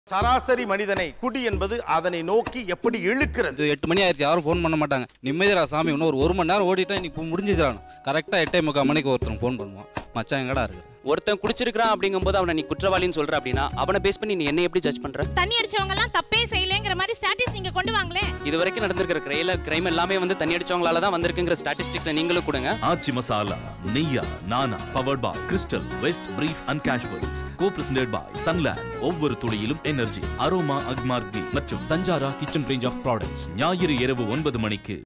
சராசரி மனிதனை குடி என்பது அதனை நோக்கி எப்படி இழுக்கிறது இது எட்டு மணி ஆயிடுச்சு யாரும் ஃபோன் பண்ண மாட்டாங்க நிம்மதிரா சாமி இன்னும் ஒரு ஒரு மணி நேரம் ஓடிட்டா இன்னைக்கு முடிஞ்சிடறான் கரெக்டாக எட்டே முக்கால் மணிக்கு ஒருத்தன் ஃபோன் பண்ணுவான் மச்சான் எங்கடா இருக்கு ஒருத்தன் குடிச்சிருக்கான் அப்படிங்கும்போது அவனை நீ குற்றவாளின்னு சொல்ற அப்படின்னா அவனை பேஸ் பண்ணி நீ என்ன எப்படி ஜட்ஜ் பண்ற தண்ணி அடிச்சவங்க எல்லாம் தப்பே செய்யலங்கிற மாதிரி ஸ்டாட்டிஸ் நீங்க கொண்டு வாங்களே இது வரைக்கும் நடந்திருக்கிற கிரைல கிரைம் எல்லாமே வந்து தண்ணி அடிச்சவங்களால தான் வந்திருக்குங்கிற ஸ்டாட்டிஸ்டிக்ஸை நீங்களும் கொடுங்க ஆச்சி மசாலா நெய்யா நானா powered by Crystal vest brief and casuals co presented by Sunland ஒவ்வொரு துளியிலும் எனர்ஜி அரோமா அக்மார்க் மற்றும் தஞ்சாரா கிச்சன் ரேஞ்ச் ஆஃப் ப்ராடக்ட்ஸ் ஞாயிறு இரவு ஒன்பது மணிக்கு